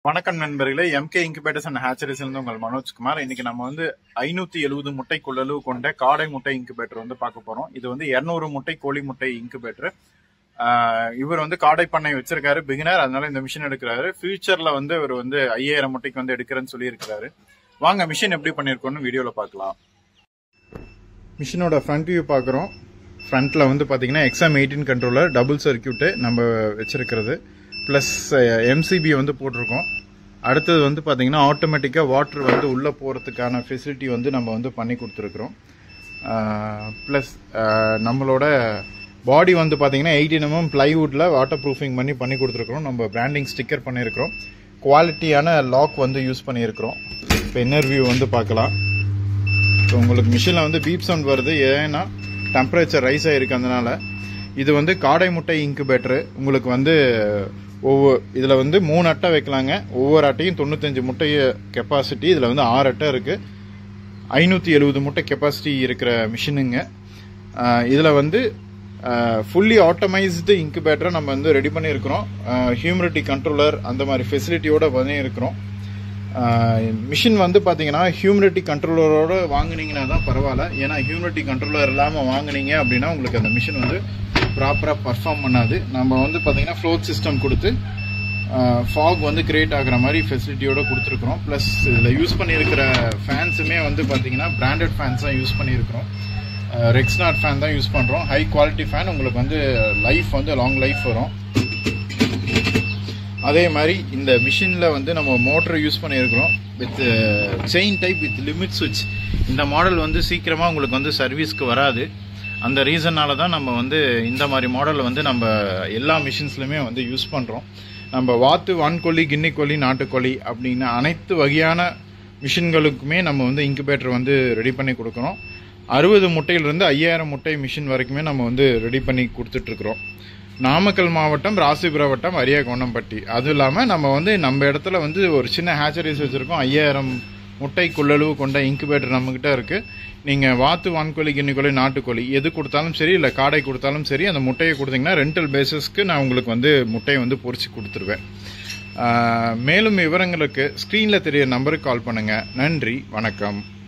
வணக்கம் நண்பர்களே MK incubators and hatcheries இருந்து உங்கள் மனோஜ்குமார் இன்னைக்கு நம்ம வந்து ஐநூத்தி எழுபது முட்டை கொள்ளளவு கொண்ட காடை முட்டை இன்குபேட்டர் வந்து பார்க்க போறோம் இது வந்து 200 முட்டை கோழி முட்டை இன்குபேட்டர் இவர் வந்து காடை பண்ணை வச்சிருக்காரு பிகினர் அதனால இந்த மிஷின் எடுக்கிறாரு ஃபியூச்சர்ல வந்து இவர் வந்து ஐயாயிரம் முட்டைக்கு வந்து எடுக்கிறேன்னு சொல்லி இருக்கிறாரு வாங்க மிஷின் எப்படி பண்ணிருக்கோம்னு வீடியோல பார்க்கலாம் மிஷினோட ஃப்ரண்ட் வியூ பார்க்குறோம் ஃப்ரண்ட்டில் வந்து பார்த்தீங்கன்னா exam eighteen controller double circuit நம்ம வச்சிருக்கிறது ப்ளஸ் எம்சிபி வந்து போட்டிருக்கோம் அடுத்தது வந்து பார்த்தீங்கன்னா ஆட்டோமேட்டிக்காக வாட்டர் வந்து உள்ளே போகிறதுக்கான ஃபெசிலிட்டி வந்து நம்ம வந்து பண்ணி கொடுத்துருக்குறோம் ப்ளஸ் நம்மளோட பாடி வந்து பார்த்தீங்கன்னா எயிட்டீன் எம்எம் பிளைவுட்டில் வாட்டர் ப்ரூஃபிங் பண்ணி பண்ணி கொடுத்துருக்குறோம் நம்ம பிராண்டிங் ஸ்டிக்கர் பண்ணியிருக்கிறோம் குவாலிட்டியான லாக் வந்து யூஸ் பண்ணியிருக்கிறோம் இப்போ இன்னர் வியூ வந்து பார்க்கலாம் இப்போ உங்களுக்கு மிஷினில் வந்து பீப் சவுண்ட் வருது ஏன்னா டெம்பரேச்சர் ரைஸ் ஆகிருக்கு அதனால இது வந்து காடை முட்டை இன்குபேட்டரு உங்களுக்கு வந்து ஒவ்வொரு இதில் வந்து மூணு அட்டை வைக்கலாங்க ஒவ்வொரு அட்டையும் தொண்ணூத்தஞ்சு முட்டை கெப்பாசிட்டி இதில் வந்து ஆறு அட்டை இருக்குது ஐநூற்றி எழுபது முட்டை கெப்பாசிட்டி இருக்கிற மிஷினுங்க இதில் வந்து ஃபுல்லி ஆட்டோமைஸ்டு இன்குபேட்டரை நம்ம வந்து ரெடி பண்ணியிருக்கிறோம் ஹியூமிடிட்டி கண்ட்ரோலர் அந்த மாதிரி ஃபெசிலிட்டியோட பண்ணியிருக்கிறோம் மிஷின் வந்து பார்த்தீங்கன்னா ஹியூமிடிட்டி கண்ட்ரோலரோட வாங்குனீங்கன்னா தான் பரவாயில்ல ஏன்னா ஹியூமிடிட்டி கண்ட்ரோலர் இல்லாமல் வாங்குனீங்க அப்படின்னா உங்களுக்கு அந்த மிஷின் வந்து ப்ராப்பராக பர்ஃபார்ம் பண்ணாது நம்ம வந்து பார்த்தீங்கன்னா ஃப்ளோட் சிஸ்டம் கொடுத்து ஃபாக் வந்து கிரியேட் ஆகிற மாதிரி ஃபெசிலிட்டியோட கொடுத்துருக்குறோம் ப்ளஸ் இதில் யூஸ் பண்ணியிருக்கிற ஃபேன்ஸுமே வந்து பார்த்தீங்கன்னா பிராண்டட் ஃபேன்ஸ் தான் யூஸ் பண்ணியிருக்கிறோம் ரெக்ஸ்னாட் ஃபேன் தான் யூஸ் பண்ணுறோம் ஹை குவாலிட்டி ஃபேன் உங்களுக்கு வந்து லைஃப் வந்து லாங் லைஃப் வரும் அதே மாதிரி இந்த மிஷினில் வந்து நம்ம மோட்டர் யூஸ் பண்ணியிருக்கிறோம் with chain type with limit சுவிட்ச் இந்த மாடல் வந்து சீக்கிரமாக உங்களுக்கு வந்து சர்வீஸ்க்கு வராது அந்த ரீசன்னால தான் நம்ம வந்து இந்த மாதிரி மாடல் வந்து நம்ம எல்லா மிஷின்ஸ்லையுமே வந்து யூஸ் பண்ணுறோம் நம்ம வாத்து வான்கோழி கின்னிக்கோழி நாட்டுக்கோழி அப்படின்னு அனைத்து வகையான மிஷின்களுக்குமே நம்ம வந்து இன்குபேட்டர் வந்து ரெடி பண்ணி கொடுக்குறோம் அறுபது முட்டையிலிருந்து ஐயாயிரம் முட்டை மிஷின் வரைக்குமே நம்ம வந்து ரெடி பண்ணி கொடுத்துட்ருக்குறோம் நாமக்கல் மாவட்டம் ராசிபுரம் வட்டம் அரியாகோணம்பட்டி அதுவும் இல்லாமல் நம்ம வந்து நம்ம இடத்துல வந்து ஒரு சின்ன ஹேச்சரிஸ் வச்சுருக்கோம் ஐயாயிரம் முட்டை கொள்ளளவு கொண்ட இன்குபேட்டர் நம்மக்கிட்ட இருக்குது நீங்கள் வாத்து வான்கோழி கிண்ணிக்கோழி நாட்டுக்கோழி எது கொடுத்தாலும் சரி இல்லை காடை கொடுத்தாலும் சரி அந்த முட்டையை கொடுத்தீங்கன்னா ரெண்டல் பேசிஸ்க்கு நான் உங்களுக்கு வந்து முட்டையை வந்து பொறிச்சு கொடுத்துருவேன் மேலும் விவரங்களுக்கு ஸ்க்ரீனில் தெரிய நம்பருக்கு கால் பண்ணுங்கள் நன்றி வணக்கம்